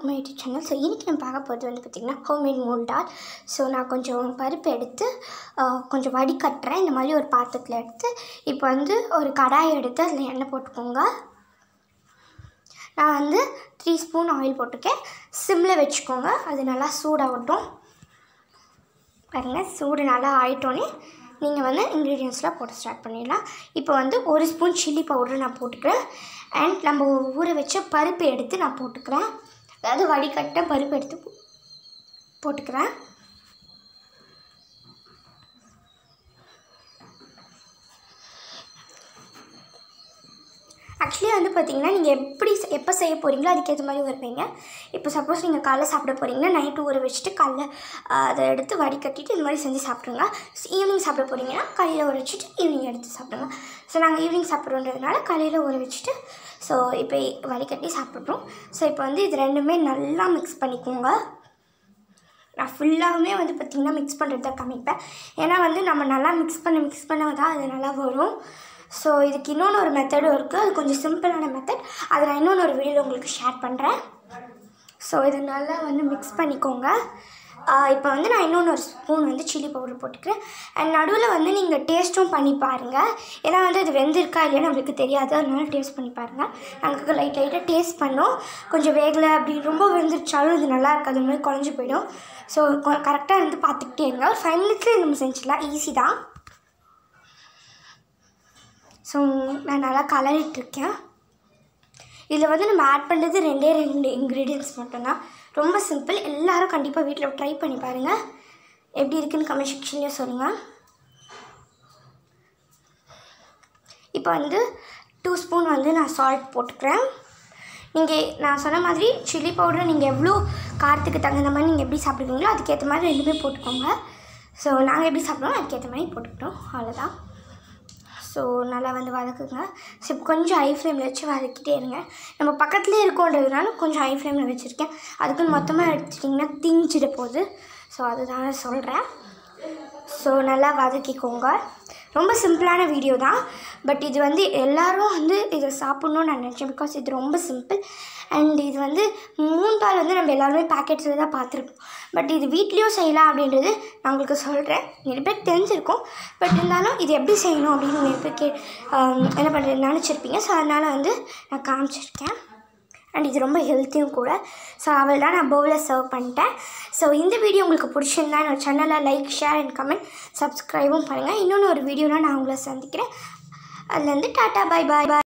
my YouTube channel so இன்றைக்கி நம்ம பார்க்க போகிறது வந்து பார்த்திங்கன்னா ஹோம்மேட் மூல்டால் ஸோ நான் கொஞ்சம் பருப்பு எடுத்து ஆஹ், கொஞ்சம் வடிகட்டுறேன் இந்த மாதிரி ஒரு பாத்திரத்தில் எடுத்து இப்போ வந்து ஒரு கடாயை எடுத்து அதில் எண்ணெய் போட்டுக்கோங்க நான் வந்து த்ரீ ஸ்பூன் ஆயில் போட்டிருக்கேன் சிம்மில் வச்சுக்கோங்க அது நல்லா சூடாகட்டும் பாருங்கள் சூடு நல்லா ஆயிட்டோன்னே நீங்கள் வந்து இன்க்ரீடியன்ஸ்லாம் போட்டு ஸ்டார்ட் பண்ணிடலாம் இப்போ வந்து ஒரு ஸ்பூன் சில்லி பவுடர் நான் போட்டுக்கிறேன் அண்ட் நம்ம ஊற வச்ச பருப்பு எடுத்து நான் போட்டுக்கிறேன் அதாவது வடிகட்ட பருப்பு எடுத்து போ- போட்டுக்கிறேன் ஆக்சுவலி வந்து பார்த்தீங்கன்னா நீங்கள் எப்படி செ- எப்போ செய்ய போகிறீங்களோ அதுக்கேற்ற மாதிரி வருவீங்க இப்போ சப்போஸ் நீங்கள் காலைல சாப்பிட போகிறீங்கன்னா நைட்டு ஊற வச்சுட்டு காலைல ஆஹ், அதை எடுத்து வடிகட்டிட்டு இந்த மாதிரி செஞ்சு சாப்பிட்ருங்க ஈவினிங் சாப்பிட போகிறீங்கன்னா காலையில் ஊற வச்சுட்டு ஈவினிங் எடுத்து சாப்பிடுங்க ஸோ நாங்கள் ஈவினிங் சாப்பிட்றோன்றதுனால காலையில் ஊற வச்சுட்டு ஸோ இப்போ வடிகட்டி சாப்பிட்றோம் ஸோ இப்போ வந்து இது ரெண்டுமே நல்லா மிக்ஸ் பண்ணிக்கோங்க நான் ஃபுல்லாகவுமே வந்து பார்த்திங்கன்னா மிக்ஸ் பண்ணுறது தான் காமிப்பேன் ஏன்னா வந்து நம்ம நல்லா மிக்ஸ் பண்ண மிக்ஸ் பண்ண தான் அது நல்லா வரும் ஸோ இதுக்கு இன்னொன்று ஒரு மெத்தடும் இருக்குது அது கொஞ்சம் சிம்பிளான மெத்தட் அதை நான் இன்னொன்று ஒரு வீடியோவில் உங்களுக்கு ஷேர் பண்ணுறேன் ஸோ இது நல்லா வந்து மிக்ஸ் பண்ணிக்கோங்க இப்போ வந்து நான் இன்னொன்று ஒரு ஸ்பூன் வந்து சில்லி பவுடர் போட்டுக்கிறேன் அண்ட் நடுவில் வந்து நீங்கள் டேஸ்ட்டும் பண்ணி பாருங்கள் ஏன்னா வந்து அது வெந்திருக்கா இல்லையா நம்மளுக்கு தெரியாது அதனால டேஸ்ட் பண்ணி பாருங்கள் நாங்கள் லைட் லைட்டாக டேஸ்ட் பண்ணோம் கொஞ்சம் வேகலை அப்படி ரொம்ப வெந்துருச்சாலும் இது நல்லா இருக்காது அது மாதிரி குழஞ்சி போயிடும் ஸோ கரெக்டாக இருந்து பார்த்துக்கிட்டே இருங்க ஒரு ஃபைவ் மினிட்ஸில் நம்ம செஞ்சிடலாம் ஈஸி தான் ஸோ நான் நல்லா கலரிட்டுருக்கேன் இதில் வந்து நம்ம ஆட் பண்ணுறது ரெண்டே ரெண்டு இன்க்ரீடியன்ஸ் மட்டும்தான் ரொம்ப சிம்பிள் எல்லாரும் கண்டிப்பாக வீட்டில் ட்ரை பண்ணி பாருங்கள் எப்படி இருக்குன்னு கமெண்ட் செக்ஷன்லேயே சொல்லுங்கள் இப்போ வந்து டூ ஸ்பூன் வந்து நான் சால்ட் போட்டுக்கிறேன் நீங்கள் நான் சொன்ன மாதிரி சில்லி பவுடர் நீங்கள் எவ்வளோ காரத்துக்கு தகுந்த மாதிரி நீங்கள் எப்படி சாப்பிடுவீங்களோ அதுக்கேற்ற மாதிரி ரெண்டுமே போட்டுக்கோங்க ஸோ நாங்கள் எப்படி சாப்பிடுவோம் அதுக்கேற்ற மாதிரி போட்டுக்கிட்டோம் அவ்வளோதான் ஸோ நல்லா வந்து வதக்குங்க ஸோ இப்போ கொஞ்சம் ஹை ஃப்ளேமில் வச்சு வதக்கிட்டே இருங்க நம்ம பக்கத்துலேயே இருக்கோன்றதுனால கொஞ்சம் ஹை ஃப்ளேமில் வச்சுருக்கேன் அதுக்குன்னு மொத்தமாக எடுத்துட்டிங்கன்னா தீஞ்சிட போகுது ஸோ அதுதான் சொல்கிறேன் ஸோ நல்லா வதக்கிக்கோங்க ரொம்ப சிம்பிளான வீடியோ தான் பட் இது வந்து எல்லாரும் வந்து இதை சாப்பிட்ணுன்னு நான் நினச்சேன் பிகாஸ் இது ரொம்ப சிம்பிள் அண்ட் இது வந்து மூன்பால் வந்து நம்ம எல்லாருமே பேக்கெட்ஸில் தான் பார்த்துருப்போம் பட் இது வீட்லேயும் செய்யலாம் அப்படின்றது நான் உங்களுக்கு சொல்கிறேன் நிறைய பேர் தெரிஞ்சிருக்கும் பட் இருந்தாலும் இது எப்படி செய்யணும் அப்படின்னு நிறைய பேர் கே ஆம், என்ன பண்ணுறது நினச்சிருப்பீங்க ஸோ அதனால் வந்து நான் காமிச்சிருக்கேன் அண்ட் இது ரொம்ப ஹெல்த்தியும் கூட ஸோ அவள் தான் நான் பவுலில் சர்வ் பண்ணிட்டேன் ஸோ இந்த வீடியோ உங்களுக்கு பிடிச்சிருந்தா என்னோட சேனலை லைக் ஷேர் அண்ட் கமெண்ட் சப்ஸ்கிரைபும் பண்ணுங்கள் இன்னொன்று ஒரு வீடியோவில் நான் உங்களை சந்திக்கிறேன் அதுலேருந்து டாட்டா பை பாய் பாய்